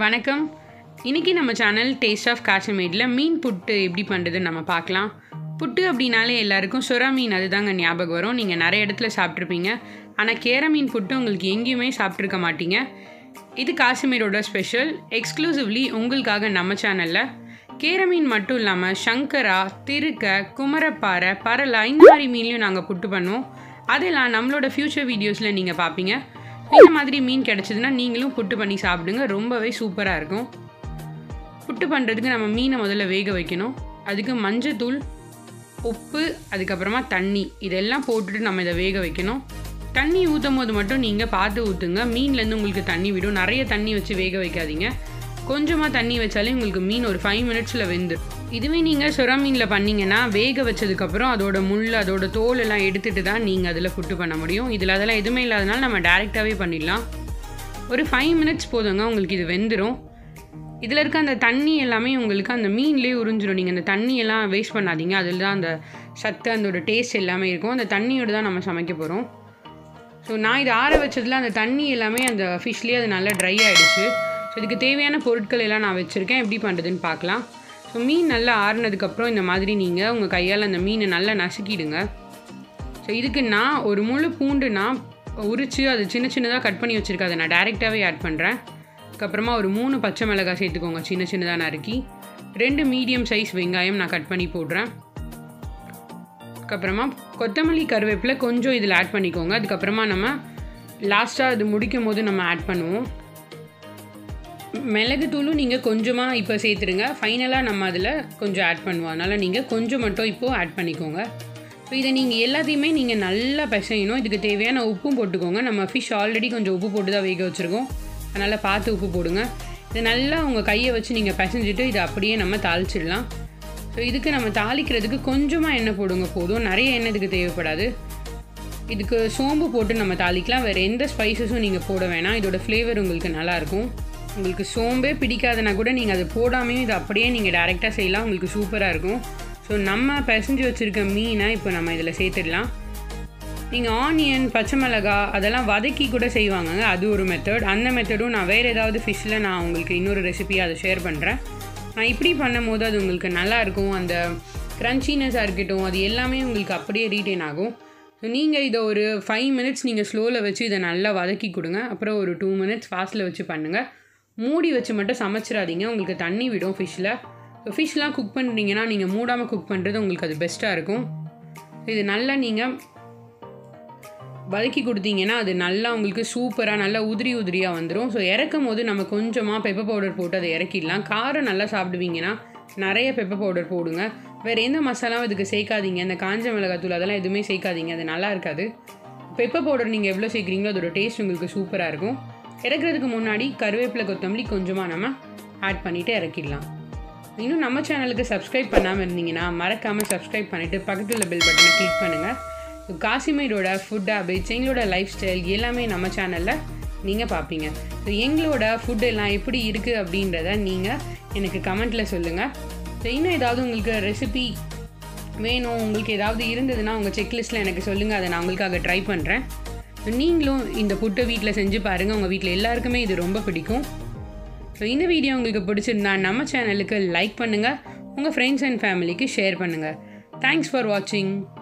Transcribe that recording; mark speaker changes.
Speaker 1: வணக்கம் இன்றைக்கி நம்ம சேனல் டேஸ்ட் ஆஃப் காஷ்மீரில் மீன் புட்டு எப்படி பண்ணுறதுன்னு நம்ம பார்க்கலாம் புட்டு அப்படின்னாலே எல்லாருக்கும் சுறா மீன் அதுதாங்க ஞாபகம் வரும் நீங்கள் நிறைய இடத்துல சாப்பிட்ருப்பீங்க ஆனால் கேர மீன் புட்டு உங்களுக்கு எங்கேயுமே சாப்பிட்ருக்க மாட்டீங்க இது காஷ்மீரோட ஸ்பெஷல் எக்ஸ்க்ளூசிவ்லி உங்களுக்காக நம்ம சேனலில் கேர மீன் மட்டும் இல்லாமல் சங்கரா திருக்க குமரப்பாறை பரலா இந்த மாதிரி மீன்லையும் நாங்கள் புட்டு பண்ணுவோம் அதெல்லாம் நம்மளோட ஃப்யூச்சர் வீடியோஸில் நீங்கள் பார்ப்பீங்க இந்த மாதிரி மீன் கிடச்சிதுன்னா நீங்களும் புட்டு பண்ணி சாப்பிடுங்க ரொம்பவே சூப்பராக இருக்கும் புட்டு பண்ணுறதுக்கு நம்ம மீனை முதல்ல வேக வைக்கணும் அதுக்கு மஞ்சத்தூள் உப்பு அதுக்கப்புறமா தண்ணி இதெல்லாம் போட்டுட்டு நம்ம இதை வேக வைக்கணும் தண்ணி ஊற்றும் போது மட்டும் நீங்கள் பார்த்து ஊற்றுங்க மீன்லேருந்து உங்களுக்கு தண்ணி விடும் நிறைய தண்ணி வச்சு வேக வைக்காதீங்க கொஞ்சமாக தண்ணி வச்சாலே உங்களுக்கு மீன் ஒரு ஃபைவ் மினிட்ஸில் வெந்து இதுவே நீங்கள் சுறா மீனில் பண்ணீங்கன்னா வேக வச்சதுக்கப்புறம் அதோட முள் அதோட தோல் எல்லாம் எடுத்துட்டு தான் நீங்கள் அதில் புட்டு பண்ண முடியும் இதில் அதெல்லாம் எதுவுமே இல்லாதனால நம்ம டேரெக்டாகவே பண்ணிடலாம் ஒரு ஃபைவ் மினிட்ஸ் போதுங்க உங்களுக்கு இது வெந்துடும் இதில் இருக்க அந்த தண்ணி எல்லாமே உங்களுக்கு அந்த மீன்லேயே உறிஞ்சிடும் நீங்கள் அந்த தண்ணியெல்லாம் வேஸ்ட் பண்ணாதீங்க அதில் தான் அந்த சத்து அதோட டேஸ்ட் எல்லாமே இருக்கும் அந்த தண்ணியோடு தான் நம்ம சமைக்க போகிறோம் ஸோ நான் இதை ஆற வச்சதில் அந்த தண்ணி எல்லாமே அந்த ஃபிஷ்லேயே அது நல்லா ட்ரை ஆகிடுச்சு ஸோ இதுக்கு தேவையான பொருட்கள் எல்லாம் நான் வச்சுருக்கேன் எப்படி பண்ணுறதுன்னு பார்க்கலாம் ஸோ மீன் நல்லா ஆறுனதுக்கப்புறம் இந்த மாதிரி நீங்கள் உங்கள் கையால் அந்த மீனை நல்லா நசுக்கிடுங்க ஸோ இதுக்கு நான் ஒரு முழு பூண்டு நான் உரித்து அது சின்ன சின்னதாக கட் பண்ணி வச்சுருக்கேன் அதை நான் டேரெக்டாகவே ஆட் பண்ணுறேன் அதுக்கப்புறமா ஒரு மூணு பச்சை மிளகாய் சேர்த்துக்கோங்க சின்ன சின்னதாக நறுக்கி ரெண்டு மீடியம் சைஸ் வெங்காயம் நான் கட் பண்ணி போடுறேன் அதுக்கப்புறமா கொத்தமல்லி கருவேப்பிலை கொஞ்சம் இதில் ஆட் பண்ணிக்கோங்க அதுக்கப்புறமா நம்ம லாஸ்ட்டாக அது முடிக்கும் போது நம்ம ஆட் பண்ணுவோம் மிளகு தூளும் நீங்கள் கொஞ்சமாக இப்போ சேர்த்துருங்க ஃபைனலாக நம்ம அதில் கொஞ்சம் ஆட் பண்ணுவோம் அதனால் நீங்கள் கொஞ்சம் மட்டும் இப்போது ஆட் பண்ணிக்கோங்க ஸோ இதை நீங்கள் எல்லாத்தையுமே நீங்கள் நல்லா பிசையணும் இதுக்கு தேவையான உப்பும் போட்டுக்கோங்க நம்ம ஃபிஷ் ஆல்ரெடி கொஞ்சம் உப்பு போட்டு தான் வேக வச்சுருக்கோம் அதனால் பார்த்து உப்பு போடுங்க இது நல்லா உங்கள் கையை வச்சு நீங்கள் பிசைஞ்சிட்டு இதை அப்படியே நம்ம தாளிச்சிடலாம் ஸோ இதுக்கு நம்ம தாளிக்கிறதுக்கு கொஞ்சமாக எண்ணெய் போடுங்க போதும் நிறைய எண்ணெய் இதுக்கு தேவைப்படாது இதுக்கு சோம்பு போட்டு நம்ம தாளிக்கலாம் வேறு எந்த ஸ்பைசஸும் நீங்கள் போட வேணாம் இதோட ஃப்ளேவர் உங்களுக்கு நல்லாயிருக்கும் உங்களுக்கு சோம்பே பிடிக்காதுன்னா கூட நீங்கள் அதை போடாமையும் இதை அப்படியே நீங்கள் டேரெக்டாக செய்யலாம் உங்களுக்கு சூப்பராக இருக்கும் ஸோ நம்ம பிசைஞ்சு வச்சுருக்க மீனை இப்போ நம்ம இதில் சேர்த்துடலாம் நீங்கள் ஆனியன் பச்சை மிளகா அதெல்லாம் வதக்கி கூட செய்வாங்கங்க அது ஒரு மெத்தட் அந்த மெத்தடும் நான் வேறு ஏதாவது ஃபிஷ்ஷில் நான் உங்களுக்கு இன்னொரு ரெசிபி அதை ஷேர் பண்ணுறேன் நான் இப்படி பண்ணும் போது அது உங்களுக்கு நல்லாயிருக்கும் அந்த க்ரன்ச்சினஸாக இருக்கட்டும் அது எல்லாமே உங்களுக்கு அப்படியே ரீட்டைன் ஆகும் ஸோ நீங்கள் இதை ஒரு ஃபைவ் மினிட்ஸ் நீங்கள் ஸ்லோவில் வச்சு இதை நல்லா வதக்கி கொடுங்க அப்புறம் ஒரு டூ மினிட்ஸ் ஃபாஸ்ட்டில் வச்சு பண்ணுங்கள் மூடி வச்சு மட்டும் சமைச்சிடாதீங்க உங்களுக்கு தண்ணி விடும் ஃபிஷ்ஷில் ஸோ ஃபிஷ்லாம் குக் பண்ணுறீங்கன்னா நீங்கள் மூடாமல் குக் பண்ணுறது உங்களுக்கு அது பெஸ்ட்டாக இருக்கும் இது நல்லா நீங்கள் வதக்கி கொடுத்தீங்கன்னா அது நல்லா உங்களுக்கு சூப்பராக நல்லா உதிரி உதிரியாக வந்துடும் ஸோ இறக்கும் போது நம்ம கொஞ்சமாக பெப்பர் பவுடர் போட்டு அதை இறக்கிடலாம் காரம் நல்லா சாப்பிடுவீங்கன்னா நிறைய பெப்பர் பவுடர் போடுங்க வேறு எந்த மசாலாவும் இதுக்கு சேர்க்காதீங்க இந்த காஞ்ச மிளகாத்தூள் அதெல்லாம் எதுவுமே சேர்க்காதீங்க அது நல்லா இருக்காது பெப்பர் பவுடர் நீங்கள் எவ்வளோ சேர்க்குறீங்களோ அதோட டேஸ்ட் உங்களுக்கு சூப்பராக இருக்கும் இறக்குறதுக்கு முன்னாடி கருவேப்பிலை கொத்தமல்லி கொஞ்சமாக நம்ம ஆட் பண்ணிவிட்டு இறக்கிடலாம் இன்னும் நம்ம சேனலுக்கு சப்ஸ்கிரைப் பண்ணாமல் இருந்தீங்கன்னா மறக்காமல் சப்ஸ்கிரைப் பண்ணிவிட்டு பக்கத்தில் பெல் பட்டனை கிளிக் பண்ணுங்கள் ஸோ காசிமீரோட ஃபுட் ஹேபிட்ஸ் எங்களோட லைஃப் ஸ்டைல் எல்லாமே நம்ம சேனலில் நீங்கள் பார்ப்பீங்க ஸோ எங்களோட ஃபுட் எல்லாம் எப்படி இருக்குது அப்படின்றத நீங்கள் எனக்கு கமெண்ட்டில் சொல்லுங்கள் ஸோ இன்னும் ஏதாவது உங்களுக்கு ரெசிபி வேணும் உங்களுக்கு ஏதாவது இருந்ததுன்னா உங்கள் செக்லிஸ்ட்டில் எனக்கு சொல்லுங்கள் அதை நான் உங்களுக்காக ட்ரை பண்ணுறேன் நீங்களும் இந்த புட்டை வீட்டில் செஞ்சு பாருங்கள் உங்கள் வீட்டில் எல்லாருக்குமே இது ரொம்ப பிடிக்கும் ஸோ இந்த வீடியோ உங்களுக்கு பிடிச்சிருந்தா நம்ம சேனலுக்கு லைக் பண்ணுங்கள் உங்கள் ஃப்ரெண்ட்ஸ் அண்ட் ஃபேமிலிக்கு ஷேர் பண்ணுங்கள் தேங்க்ஸ் ஃபார் வாட்சிங்